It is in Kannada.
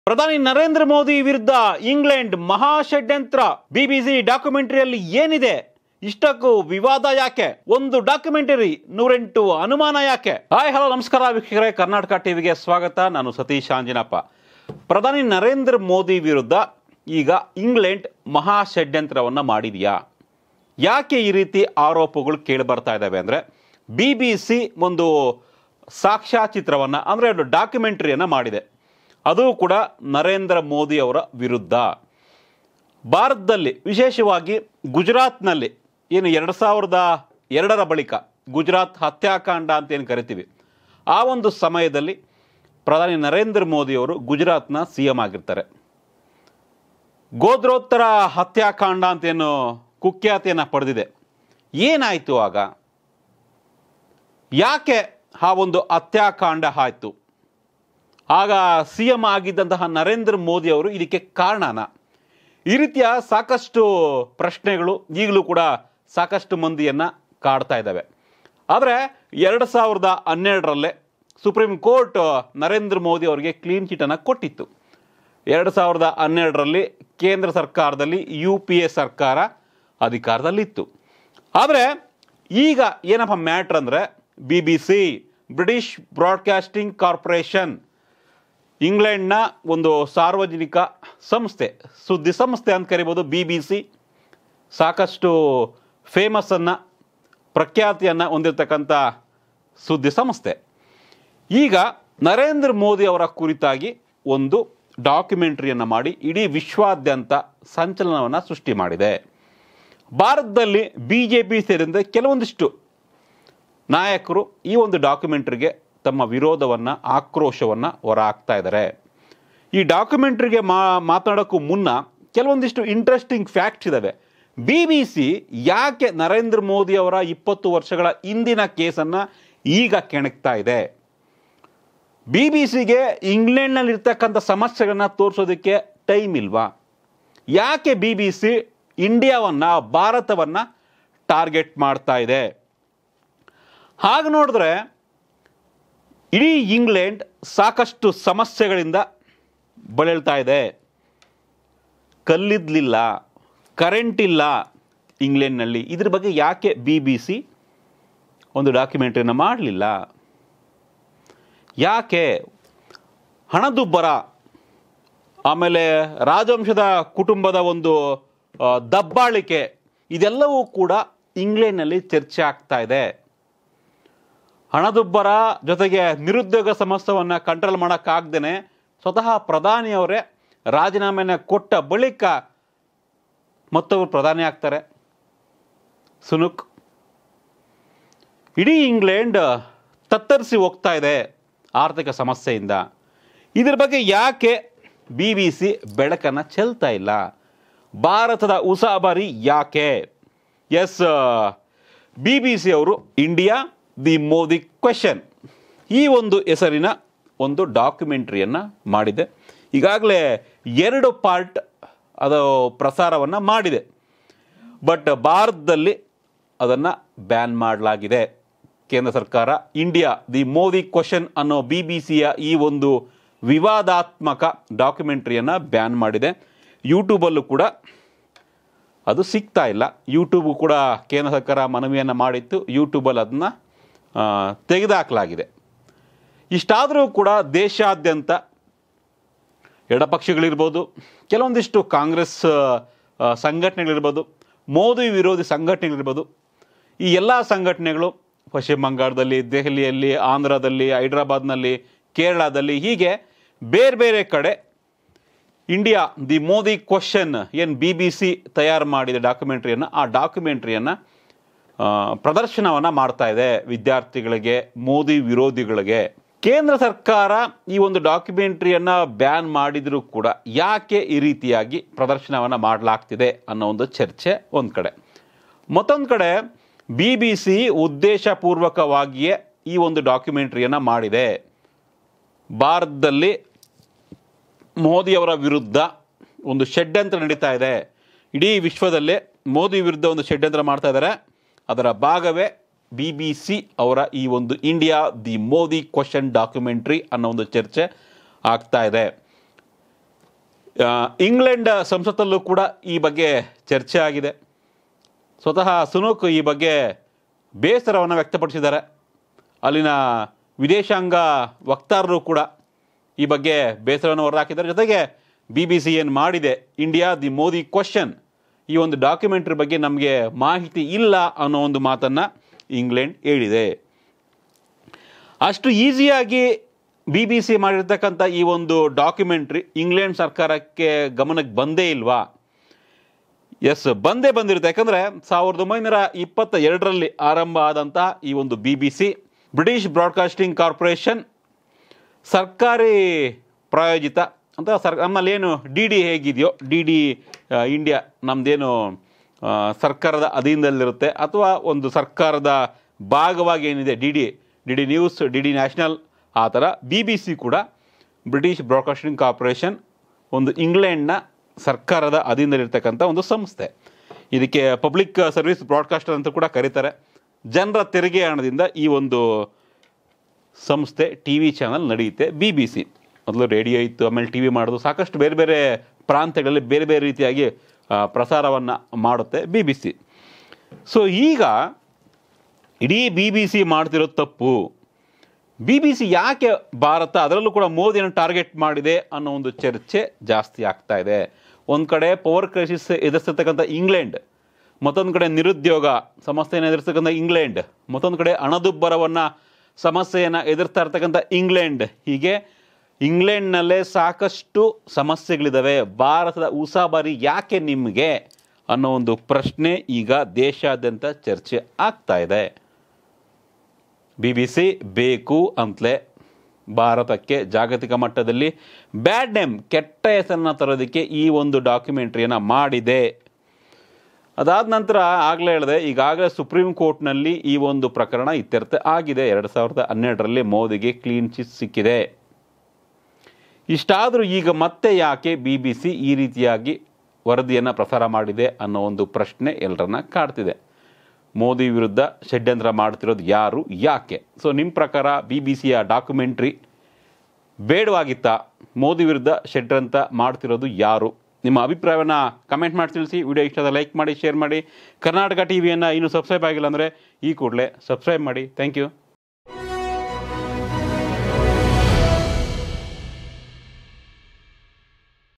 ಪ್ರಧಾನಿ ನರೇಂದ್ರ ಮೋದಿ ವಿರುದ್ಧ ಇಂಗ್ಲೆಂಡ್ ಮಹಾ ಷಡ್ಯಂತ್ರ ಬಿಬಿಸಿ ಡಾಕ್ಯುಮೆಂಟರಿಯಲ್ಲಿ ಏನಿದೆ ಇಷ್ಟಕ್ಕೂ ವಿವಾದ ಯಾಕೆ ಒಂದು ಡಾಕ್ಯುಮೆಂಟರಿ ನೂರೆಂಟು ಅನುಮಾನ ಯಾಕೆ ಹಾಯ್ ಹಲೋ ನಮಸ್ಕಾರ ವೀಕ್ಷಕರೇ ಕರ್ನಾಟಕ ಟಿವಿಗೆ ಸ್ವಾಗತ ನಾನು ಸತೀಶ್ ಆಂಜಿನಪ್ಪ ಪ್ರಧಾನಿ ನರೇಂದ್ರ ಮೋದಿ ವಿರುದ್ಧ ಈಗ ಇಂಗ್ಲೆಂಡ್ ಮಹಾ ಷಡ್ಯಂತ್ರವನ್ನ ಮಾಡಿದೆಯಾ ಯಾಕೆ ಈ ರೀತಿ ಆರೋಪಗಳು ಕೇಳಿ ಬರ್ತಾ ಇದ್ದಾವೆ ಅಂದರೆ ಬಿ ಬಿ ಸಿ ಒಂದು ಸಾಕ್ಷ್ಯಚಿತ್ರವನ್ನು ಅಂದರೆ ಒಂದು ಡಾಕ್ಯುಮೆಂಟ್ರಿಯನ್ನು ಮಾಡಿದೆ ಅದು ಕೂಡ ನರೇಂದ್ರ ಮೋದಿ ಅವರ ವಿರುದ್ಧ ಭಾರತದಲ್ಲಿ ವಿಶೇಷವಾಗಿ ಗುಜರಾತ್ನಲ್ಲಿ ಏನು ಎರಡು ಸಾವಿರದ ಎರಡರ ಬಳಿಕ ಗುಜರಾತ್ ಹತ್ಯಾಕಾಂಡ ಅಂತ ಏನು ಕರಿತೀವಿ ಆ ಒಂದು ಸಮಯದಲ್ಲಿ ಪ್ರಧಾನಿ ನರೇಂದ್ರ ಮೋದಿಯವರು ಗುಜರಾತ್ನ ಸಿ ಎಂ ಆಗಿರ್ತಾರೆ ಗೋದ್ರೋತ್ತರ ಹತ್ಯಾಕಾಂಡ ಅಂತೇನು ಕುಖ್ಯಾತಿಯನ್ನು ಪಡೆದಿದೆ ಏನಾಯಿತು ಆಗ ಯಾಕೆ ಆ ಒಂದು ಹತ್ಯಾಕಾಂಡ ಆಯಿತು ಆಗ ಸಿ ಎಂ ಆಗಿದ್ದಂತಹ ನರೇಂದ್ರ ಮೋದಿ ಅವರು ಇದಕ್ಕೆ ಕಾರಣನ ಈ ರೀತಿಯ ಸಾಕಷ್ಟು ಪ್ರಶ್ನೆಗಳು ಈಗಲೂ ಕೂಡ ಸಾಕಷ್ಟು ಮಂದಿಯನ್ನು ಕಾಡ್ತಾ ಇದ್ದಾವೆ ಆದರೆ ಎರಡು ಸಾವಿರದ ಹನ್ನೆರಡರಲ್ಲೇ ಸುಪ್ರೀಂ ಕೋರ್ಟ್ ನರೇಂದ್ರ ಮೋದಿ ಅವರಿಗೆ ಕ್ಲೀನ್ ಚಿಟನ್ನು ಕೊಟ್ಟಿತ್ತು ಎರಡು ಸಾವಿರದ ಹನ್ನೆರಡರಲ್ಲಿ ಕೇಂದ್ರ ಸರ್ಕಾರದಲ್ಲಿ ಯು ಪಿ ಎ ಸರ್ಕಾರ ಅಧಿಕಾರದಲ್ಲಿತ್ತು ಆದರೆ ಈಗ ಏನಪ್ಪ ಮ್ಯಾಟ್ರ್ ಅಂದರೆ B B C British broadcasting corporation ಇಂಗ್ಲೆಂಡ್ನ ಒಂದು ಸಾರ್ವಜನಿಕ ಸಂಸ್ಥೆ ಸುದ್ದಿ ಸಂಸ್ಥೆ ಅಂತ ಕರಿಬೋದು ಬಿ ಬಿ ಸಿ ಸಾಕಷ್ಟು ಫೇಮಸನ್ನು ಪ್ರಖ್ಯಾತಿಯನ್ನು ಹೊಂದಿರತಕ್ಕಂಥ ಸುದ್ದಿ ಸಂಸ್ಥೆ ಈಗ ನರೇಂದ್ರ ಮೋದಿ ಅವರ ಕುರಿತಾಗಿ ಒಂದು ಡಾಕ್ಯುಮೆಂಟ್ರಿಯನ್ನು ಮಾಡಿ ಇಡೀ ವಿಶ್ವಾದ್ಯಂತ ಸಂಚಲನವನ್ನು ಸೃಷ್ಟಿ ಮಾಡಿದೆ ಭಾರತದಲ್ಲಿ ಬಿ ಜೆ ಪಿ ಸೇರಿದಂತೆ ಕೆಲವೊಂದಿಷ್ಟು ನಾಯಕರು ಈ ಒಂದು ಡಾಕ್ಯುಮೆಂಟ್ರಿಗೆ ತಮ್ಮ ವಿರೋಧವನ್ನು ಆಕ್ರೋಶವನ್ನು ಹೊರಹಾಕ್ತಾ ಇದ್ದಾರೆ ಈ ಡಾಕ್ಯುಮೆಂಟ್ರಿಗೆ ಮಾ ಮಾತನಾಡೋಕ್ಕೂ ಮುನ್ನ ಕೆಲವೊಂದಿಷ್ಟು ಇಂಟ್ರೆಸ್ಟಿಂಗ್ ಫ್ಯಾಕ್ಟ್ಸ್ ಇದ್ದಾವೆ ಬಿ ಬಿ ಸಿ ಯಾಕೆ ನರೇಂದ್ರ ಮೋದಿ ಅವರ ಇಪ್ಪತ್ತು ವರ್ಷಗಳ ಹಿಂದಿನ ಕೇಸನ್ನು ಈಗ ಕೆಣಕ್ತಾ ಇದೆ ಬಿ ಬಿ ಸಿಗೆ ಇಂಗ್ಲೆಂಡ್ನಲ್ಲಿರ್ತಕ್ಕಂಥ ಸಮಸ್ಯೆಗಳನ್ನ ತೋರಿಸೋದಕ್ಕೆ ಟೈಮ್ ಇಲ್ವಾ ಯಾಕೆ ಬಿ ಬಿ ಸಿ ಇಂಡಿಯಾವನ್ನು ಭಾರತವನ್ನು ಟಾರ್ಗೆಟ್ ಮಾಡ್ತಾ ಇದೆ ಹಾಗೆ ನೋಡಿದ್ರೆ ಇಡೀ ಇಂಗ್ಲೆಂಡ್ ಸಾಕಷ್ಟು ಸಮಸ್ಯೆಗಳಿಂದ ಬಳಲ್ತಾ ಇದೆ ಕಲ್ಲಿದ್ಲಿಲ್ಲ ಕರೆಂಟ್ ಇಲ್ಲ ಇಂಗ್ಲೆಂಡ್ನಲ್ಲಿ ಇದ್ರ ಬಗ್ಗೆ ಯಾಕೆ ಬಿ ಬಿ ಸಿ ಒಂದು ಡಾಕ್ಯುಮೆಂಟ್ರಿಯನ್ನು ಮಾಡಲಿಲ್ಲ ಯಾಕೆ ಹಣದುಬ್ಬರ ಆಮೇಲೆ ರಾಜವಂಶದ ಕುಟುಂಬದ ಒಂದು ಆ, ದಬ್ಬಾಳಿಕೆ ಇದೆಲ್ಲವೂ ಕೂಡ ಇಂಗ್ಲೆಂಡ್ನಲ್ಲಿ ಚರ್ಚೆ ಆಗ್ತಾ ಇದೆ ಹಣದುಬ್ಬರ ಜೊತೆಗೆ ನಿರುದ್ಯೋಗ ಸಮಸ್ಯೆಯನ್ನು ಕಂಟ್ರೋಲ್ ಮಾಡೋಕ್ಕಾಗ್ದೇ ಸ್ವತಃ ಪ್ರಧಾನಿಯವರೇ ರಾಜೀನಾಮೆನ ಕೊಟ್ಟ ಬಳಿಕ ಮತ್ತೊಬ್ಬರು ಪ್ರಧಾನಿ ಆಗ್ತಾರೆ ಸುನುಕ್ ಇಡೀ ಇಂಗ್ಲೆಂಡ್ ತತ್ತರಿಸಿ ಹೋಗ್ತಾ ಇದೆ ಆರ್ಥಿಕ ಸಮಸ್ಯೆಯಿಂದ ಇದ್ರ ಬಗ್ಗೆ ಯಾಕೆ ಬಿ ಬಿ ಸಿ ಬೆಳಕನ್ನು ಚೆಲ್ತಾ ಇಲ್ಲ ಭಾರತದ ಉಸಾಬರಿ ಯಾಕೆ ಎಸ್ ಬಿ ಬಿ ಸಿ ಅವರು ಇಂಡಿಯಾ ದಿ ಮೋದಿ ಕ್ವೆಶನ್ ಈ ಒಂದು ಹೆಸರಿನ ಒಂದು ಡಾಕ್ಯುಮೆಂಟ್ರಿಯನ್ನು ಮಾಡಿದೆ ಈಗಾಗಲೇ ಎರಡು ಪಾರ್ಟ್ ಅದು ಪ್ರಸಾರವನ್ನು ಮಾಡಿದೆ ಬಟ್ ಭಾರತದಲ್ಲಿ ಅದನ್ನು ಬ್ಯಾನ್ ಮಾಡಲಾಗಿದೆ ಕೇಂದ್ರ ಸರ್ಕಾರ ಇಂಡಿಯಾ ದಿ ಮೋದಿ ಕ್ವಶನ್ ಅನ್ನೋ ಬಿ ಬಿ ಸಿಯ ಈ ಒಂದು ವಿವಾದಾತ್ಮಕ ಡಾಕ್ಯುಮೆಂಟ್ರಿಯನ್ನು ಬ್ಯಾನ್ ಮಾಡಿದೆ ಯೂಟ್ಯೂಬಲ್ಲೂ ಕೂಡ ಅದು ಸಿಗ್ತಾ ಇಲ್ಲ ಯೂಟ್ಯೂಬ್ ಕೂಡ ಕೇಂದ್ರ ಸರ್ಕಾರ ಮನವಿಯನ್ನು ಮಾಡಿತ್ತು ಯೂಟ್ಯೂಬಲ್ಲಿ ಅದನ್ನು ತೆಗೆದುಹಾಕಲಾಗಿದೆ ಇಷ್ಟಾದರೂ ಕೂಡ ದೇಶಾದ್ಯಂತ ಎಡಪಕ್ಷಗಳಿರ್ಬೋದು ಕೆಲವೊಂದಿಷ್ಟು ಕಾಂಗ್ರೆಸ್ ಆ, ಸಂಘಟನೆಗಳಿರ್ಬೋದು ಮೋದಿ ವಿರೋಧಿ ಸಂಘಟನೆಗಳಿರ್ಬೋದು ಈ ಎಲ್ಲ ಸಂಘಟನೆಗಳು ಪಶ್ಚಿಮ ಬಂಗಾಳದಲ್ಲಿ ದೆಹಲಿಯಲ್ಲಿ ಆಂಧ್ರದಲ್ಲಿ ಹೈದರಾಬಾದ್ನಲ್ಲಿ ಕೇರಳದಲ್ಲಿ ಹೀಗೆ ಬೇರೆ ಬೇರೆ ಕಡೆ ಇಂಡಿಯಾ ದಿ ಮೋದಿ ಕ್ವಶನ್ ಏನು ಬಿ ಬಿ ಸಿ ತಯಾರು ಮಾಡಿದ ಡಾಕ್ಯುಮೆಂಟ್ರಿಯನ್ನು ಆ ಡಾಕ್ಯುಮೆಂಟ್ರಿಯನ್ನು ಪ್ರದರ್ಶನವನ್ನು ಮಾಡ್ತಾ ಇದೆ ವಿದ್ಯಾರ್ಥಿಗಳಿಗೆ ಮೋದಿ ವಿರೋಧಿಗಳಿಗೆ ಕೇಂದ್ರ ಸರ್ಕಾರ ಈ ಒಂದು ಡಾಕ್ಯುಮೆಂಟ್ರಿಯನ್ನು ಬ್ಯಾನ್ ಮಾಡಿದರೂ ಕೂಡ ಯಾಕೆ ಈ ರೀತಿಯಾಗಿ ಪ್ರದರ್ಶನವನ್ನು ಮಾಡಲಾಗ್ತಿದೆ ಅನ್ನೋ ಒಂದು ಚರ್ಚೆ ಒಂದು ಕಡೆ ಮತ್ತೊಂದು ಕಡೆ ಬಿ ಬಿ ಸಿ ಉದ್ದೇಶಪೂರ್ವಕವಾಗಿಯೇ ಈ ಒಂದು ಡಾಕ್ಯುಮೆಂಟ್ರಿಯನ್ನು ಮಾಡಿದೆ ಭಾರತದಲ್ಲಿ ಮೋದಿಯವರ ವಿರುದ್ಧ ಒಂದು ಷಡ್ಯಂತ್ರ ನಡೀತಾ ಇದೆ ಇಡೀ ವಿಶ್ವದಲ್ಲೇ ಮೋದಿ ವಿರುದ್ಧ ಒಂದು ಷಡ್ಯಂತ್ರ ಮಾಡ್ತಾ ಇದ್ದಾರೆ ಅದರ ಭಾಗವೇ ಬಿ ಬಿ ಸಿ ಅವರ ಈ ಒಂದು India the Modi question documentary ಅನ್ನೋ ಒಂದು ಚರ್ಚೆ ಆಗ್ತಾ ಇದೆ ಆ, ಇಂಗ್ಲೆಂಡ್ ಸಂಸತ್ತಲ್ಲೂ ಕೂಡ ಈ ಬಗ್ಗೆ ಚರ್ಚೆ ಆಗಿದೆ ಸ್ವತಃ ಸುನೂಕ್ ಈ ಬಗ್ಗೆ ಬೇಸರವನ್ನು ವ್ಯಕ್ತಪಡಿಸಿದ್ದಾರೆ ಅಲ್ಲಿನ ವಿದೇಶಾಂಗ ವಕ್ತಾರರು ಕೂಡ ಈ ಬಗ್ಗೆ ಬೇಸರವನ್ನು ಹೊರಹಾಕಿದ್ದಾರೆ ಜೊತೆಗೆ ಬಿ ಬಿ ಸಿ ಏನು ಮಾಡಿದೆ ಇಂಡಿಯಾ ದಿ ಮೋದಿ ಕ್ವಶನ್ ಈ ಒಂದು ಡಾಕ್ಯುಮೆಂಟ್ರಿ ಬಗ್ಗೆ ನಮಗೆ ಮಾಹಿತಿ ಇಲ್ಲ ಅನ್ನೋ ಒಂದು ಮಾತನ್ನು ಇಂಗ್ಲೆಂಡ್ ಹೇಳಿದೆ ಅಷ್ಟು ಈಸಿಯಾಗಿ ಬಿ ಬಿ ಸಿ ಮಾಡಿರ್ತಕ್ಕಂಥ ಈ ಒಂದು ಡಾಕ್ಯುಮೆಂಟ್ರಿ ಇಂಗ್ಲೆಂಡ್ ಸರ್ಕಾರಕ್ಕೆ ಗಮನಕ್ಕೆ ಬಂದೇ ಇಲ್ವಾ ಎಸ್ ಬಂದೇ ಬಂದಿರುತ್ತೆ ಯಾಕಂದರೆ ಸಾವಿರದ ಒಂಬೈನೂರ ಇಪ್ಪತ್ತ ಎರಡರಲ್ಲಿ ಆರಂಭ ಆದಂತಹ ಈ ಒಂದು B B C British broadcasting corporation ಸರ್ಕಾರಿ ಪ್ರಾಯೋಜಿತ ಅಂತ ಸರ್ ನಮ್ಮಲ್ಲಿ ಏನು ಡಿ ಡಿ ಹೇಗಿದೆಯೋ ಡಿ ಡಿ ಇಂಡಿಯಾ ನಮ್ಮದೇನು ಸರ್ಕಾರದ ಅಧೀನದಲ್ಲಿರುತ್ತೆ ಅಥವಾ ಒಂದು ಸರ್ಕಾರದ ಭಾಗವಾಗಿ ಏನಿದೆ D D D D news D D national ಆ ಥರ ಬಿ ಬಿ ಸಿ ಕೂಡ ಬ್ರಿಟಿಷ್ ಬ್ರಾಡ್ಕಾಸ್ಟಿಂಗ್ ಕಾರ್ಪೊರೇಷನ್ ಒಂದು ಇಂಗ್ಲೆಂಡ್ನ ಸರ್ಕಾರದ ಅಧೀನದಲ್ಲಿರ್ತಕ್ಕಂಥ ಒಂದು ಸಂಸ್ಥೆ ಇದಕ್ಕೆ ಪಬ್ಲಿಕ್ ಸರ್ವಿಸ್ ಬ್ರಾಡ್ಕಾಸ್ಟರ್ ಅಂತ ಕೂಡ ಕರೀತಾರೆ ಜನರ ತೆರಿಗೆ ಹಣದಿಂದ ಈ ಒಂದು ಸಂಸ್ಥೆ ಟಿ ವಿ ಚಾನಲ್ ನಡೆಯುತ್ತೆ ಬಿ ಬಿ ಸಿ ಮೊದಲು ರೇಡಿಯೋ ಇತ್ತು ಆಮೇಲೆ ಟಿ ವಿ ಮಾಡೋದು ಸಾಕಷ್ಟು ಬೇರೆ ಬೇರೆ ಪ್ರಾಂತ್ಯಗಳಲ್ಲಿ ಬೇರೆ ಬೇರೆ ರೀತಿಯಾಗಿ ಪ್ರಸಾರವನ್ನು ಮಾಡುತ್ತೆ ಬಿ ಬಿ ಸಿ ಸೊ ಈಗ ಇಡೀ ಬಿ ಬಿ ಸಿ ಮಾಡ್ತಿರೋ ತಪ್ಪು ಬಿ ಬಿ ಸಿ ಯಾಕೆ ಭಾರತ ಅದರಲ್ಲೂ ಕೂಡ ಮೋದಿಯನ್ನು ಟಾರ್ಗೆಟ್ ಮಾಡಿದೆ ಅನ್ನೋ ಒಂದು ಚರ್ಚೆ ಜಾಸ್ತಿ ಆಗ್ತಾ ಇದೆ ಒಂದು ಕಡೆ ಪವರ್ ಕ್ರೈಸಿಸ್ ಎದುರಿಸ್ತಕ್ಕಂಥ ಇಂಗ್ಲೆಂಡ್ ಮತ್ತೊಂದು ಕಡೆ ನಿರುದ್ಯೋಗ ಸಮಸ್ಯೆಯನ್ನು ಎದುರಿಸ್ತಕ್ಕಂಥ ಇಂಗ್ಲೆಂಡ್ ಮತ್ತೊಂದು ಕಡೆ ಹಣದುಬ್ಬರವನ್ನು ಸಮಸ್ಯೆಯನ್ನು ಎದುರ್ತಾ ಇರ್ತಕ್ಕಂಥ ಇಂಗ್ಲೆಂಡ್ ಹೀಗೆ ಇಂಗ್ಲೆಂಡ್ನಲ್ಲೇ ಸಾಕಷ್ಟು ಸಮಸ್ಯೆಗಳಿದ್ದಾವೆ ಭಾರತದ ಉಸಾಬರಿ ಯಾಕೆ ನಿಮಗೆ ಅನ್ನೋ ಒಂದು ಪ್ರಶ್ನೆ ಈಗ ದೇಶಾದ್ಯಂತ ಚರ್ಚೆ ಆಗ್ತಾ ಇದೆ ಬಿ ಬಿ ಸಿ ಬೇಕು ಅಂತಲೇ ಭಾರತಕ್ಕೆ ಜಾಗತಿಕ ಮಟ್ಟದಲ್ಲಿ ಬ್ಯಾಡ್ ನೇಮ್ ಕೆಟ್ಟ ಹೆಸರನ್ನ ತರೋದಕ್ಕೆ ಈ ಒಂದು ಡಾಕ್ಯುಮೆಂಟ್ರಿಯನ್ನು ಮಾಡಿದೆ ಅದಾದ ನಂತರ ಆಗಲೇ ಹೇಳಿದೆ ಈಗಾಗಲೇ ಸುಪ್ರೀಂ ಕೋರ್ಟ್ನಲ್ಲಿ ಈ ಒಂದು ಪ್ರಕರಣ ಇತ್ಯರ್ಥ ಆಗಿದೆ ಎರಡು ಸಾವಿರದ ಹನ್ನೆರಡರಲ್ಲಿ ಮೋದಿಗೆ ಕ್ಲೀನ್ ಚಿಟ್ ಸಿಕ್ಕಿದೆ ಇಷ್ಟಾದರೂ ಈಗ ಮತ್ತೆ ಯಾಕೆ ಬಿ ಬಿ ಸಿ ಈ ರೀತಿಯಾಗಿ ವರದಿಯನ್ನು ಪ್ರಸಾರ ಮಾಡಿದೆ ಅನ್ನೋ ಒಂದು ಪ್ರಶ್ನೆ ಎಲ್ಲರನ್ನ ಕಾಡ್ತಿದೆ ಮೋದಿ ವಿರುದ್ಧ ಷಡ್ಯಂತ್ರ ಮಾಡ್ತಿರೋದು ಯಾರು ಯಾಕೆ ಸೊ ನಿಮ್ಮ ಪ್ರಕಾರ ಬಿ ಬಿ ಸಿಯ ಡಾಕ್ಯುಮೆಂಟ್ರಿ ಬೇಡವಾಗಿತ್ತಾ ಮೋದಿ ವಿರುದ್ಧ ಷಡ್ಯಂತ್ರ ಮಾಡ್ತಿರೋದು ಯಾರು ನಿಮ್ಮ ಅಭಿಪ್ರಾಯವನ್ನು ಕಮೆಂಟ್ ಮಾಡಿ ತಿಳಿಸಿ ವಿಡಿಯೋ ಇಷ್ಟದ ಲೈಕ್ ಮಾಡಿ ಶೇರ್ ಮಾಡಿ ಕರ್ನಾಟಕ ಟಿ ವಿಯನ್ನು ಇನ್ನೂ ಸಬ್ಸ್ಕ್ರೈಬ್ ಆಗಿಲ್ಲ ಅಂದರೆ ಈ ಕೂಡಲೇ ಸಬ್ಸ್ಕ್ರೈಬ್ ಮಾಡಿ ಥ್ಯಾಂಕ್ ಯು